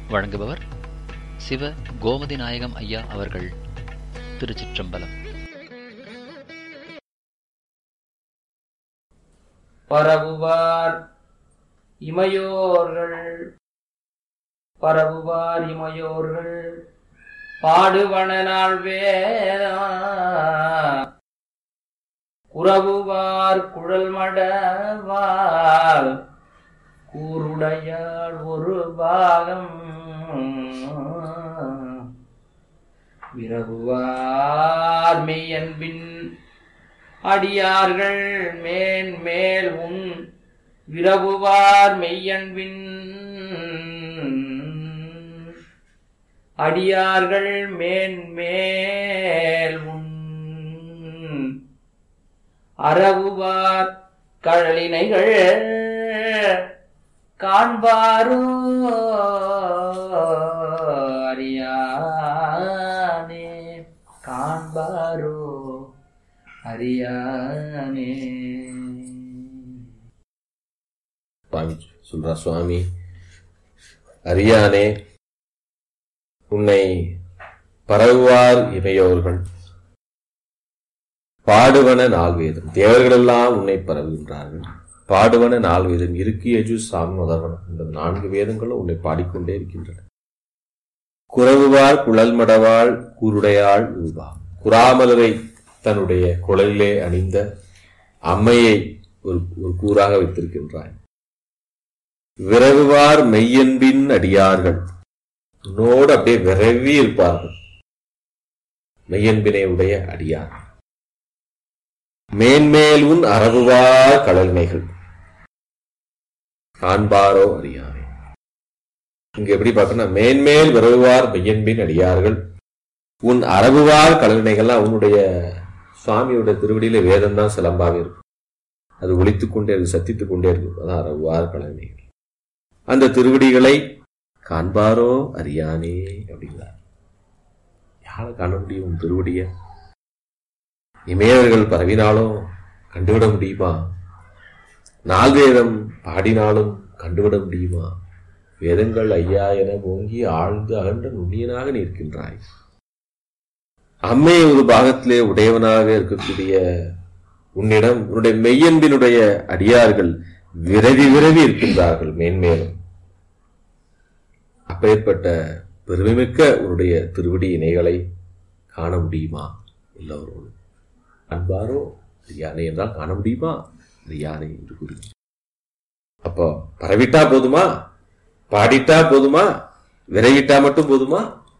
வழங்குபவர் சிவ கோமதி நாயகம் ஐயா அவர்கள் திருச்சிற்றம்பலம் பரவுவார் இமையோர்கள் பரவுவார் இமையோர்கள் பாடுவன நாள் வேதா குறவுவார் குழல் மடவால் கூருடையாள் ஒரு பாகம் விரவுவார் மெய்யன்பின் அடியார்கள் மேன் மேல் உன் விரவுவார் மெய்யன்பின் அடியார்கள் மேன் மேல் உன் அறவுவார் கழலினைகள் காண்பாரோ அறியானே காண்பாரோ அறியானே சுவாமி சொல்றா சுவாமி அறியானே உன்னை பரவுவார் இமையோர்கள் பாடுவன நால்வேதம் தேவர்களெல்லாம் உன்னை பரவுகின்றார்கள் பாடுவன நால்வேதம் இருக்கு எஜு சாமி முதல்வனம் இந்த நான்கு வேதங்களும் உன்னை பாடிக்கொண்டே இருக்கின்றன குறவுவார் குழல் மடவாள் கூருடையாள் உருவா குறாமலரை தன்னுடைய குழலிலே அணிந்த அம்மையை ஒரு ஒரு கூறாக வைத்திருக்கின்றாய் விரவுவார் மெய்யன்பின் அடியார்கள் உன்னோடு அப்படியே விரவி இருப்பார்கள் மெய்யன்பினை உடைய அடியார்கள் மேன்மேல் உன் அறவுவார் கடல்மைகள் காண்பாரோ அறியாரே இங்க எப்படி பார்க்கணும் மேன்மேல் விரவுவார் மெய்யன்பின் அடியார்கள் உன் அறவுவார் கடல்மைகள்லாம் உன்னுடைய சுவாமியோட திருவடியில வேதம் தான் சிலம்பாக இருக்கும் அது ஒழித்துக் கொண்டே இருக்கு சத்தித்துக் கொண்டே இருக்கும் அதான் அறவுவார் கடல்மைகள் அந்த திருவடிகளை காண்பாரோ அறியானே அப்படிங்கிறார் யாரை காண முடியும் உன் திருவடிய இமயவர்கள் பரவினாலும் கண்டுவிட முடியுமா நால்வேதம் பாடினாலும் கண்டுவிட முடியுமா வேதங்கள் ஐயா என ஓங்கி ஆழ்ந்து அகன்ற நுண்ணியனாக நிற்கின்றாய் அம்மை ஒரு பாகத்திலே உடையவனாக இருக்கக்கூடிய உன்னிடம் உன்னுடைய மெய்யன்பினுடைய அடியார்கள் விரவி விரவி இருக்கின்றார்கள் மேன்மேலும் அப்பேற்பட்ட பெருமைமிக்க உன்னுடைய திருவடி இணைகளை காண முடியுமா எல்லோரோடும் அன்பாரோ யானை என்றால் காண முடியுமா யானை என்று கூறி அப்போ பரவிட்டா போதுமா பாடிட்டா போதுமா விரைவிட்டா மட்டும் போதுமா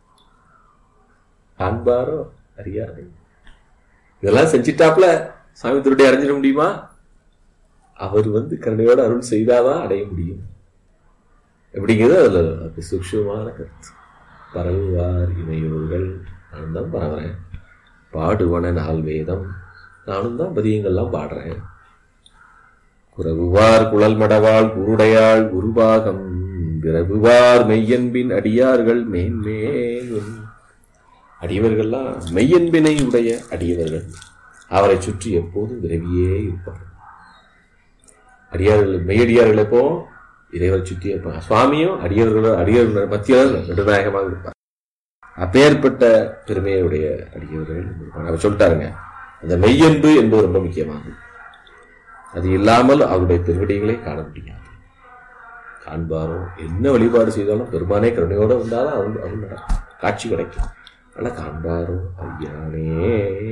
காண்பாரோ அறியானை இதெல்லாம் செஞ்சிட்டாப்ல சாமி திருடி அடைஞ்சிட முடியுமா அவர் வந்து கருணையோட அருள் செய்தாதான் அடைய முடியும் எப்படிங்கிறது அதுல அது சூக்ஷமான கருத்து பரவுவார் இமையோர்கள் நானும் தான் பரவுறேன் பாடுவன நாள் வேதம் நானும் தான் பதியங்கள்லாம் பாடுறேன் குறவுவார் குழல் மடவாள் குருடையாள் குருபாகம் விரவுவார் மெய்யன்பின் அடியார்கள் மேன்மேலும் அடியவர்கள்லாம் மெய்யன்பினை உடைய அடியவர்கள் அவரை சுற்றி எப்போதும் விரவியே இருப்பார்கள் அடியார்கள் மெய்யடியார்கள் எப்போ இறைவரை சுற்றி இருப்பாங்க சுவாமியும் அடியவர்களோ அடியவர்கள் மத்தியில் நடுநாயகமாக இருப்பார் அப்பேற்பட்ட பெருமையுடைய அடியவர்கள் இருப்பாங்க. அவர் சொல்லிட்டாருங்க அந்த மெய்யன்பு என்பது ரொம்ப முக்கியமானது அது இல்லாமல் அவருடைய திருவடிகளை காண முடியாது காண்பாரோ என்ன வழிபாடு செய்தாலும் பெருமானே கருணையோட வந்தாலும் அவன் அவன் காட்சி கிடைக்கும் ஆனா காண்பாரோ ஐயானே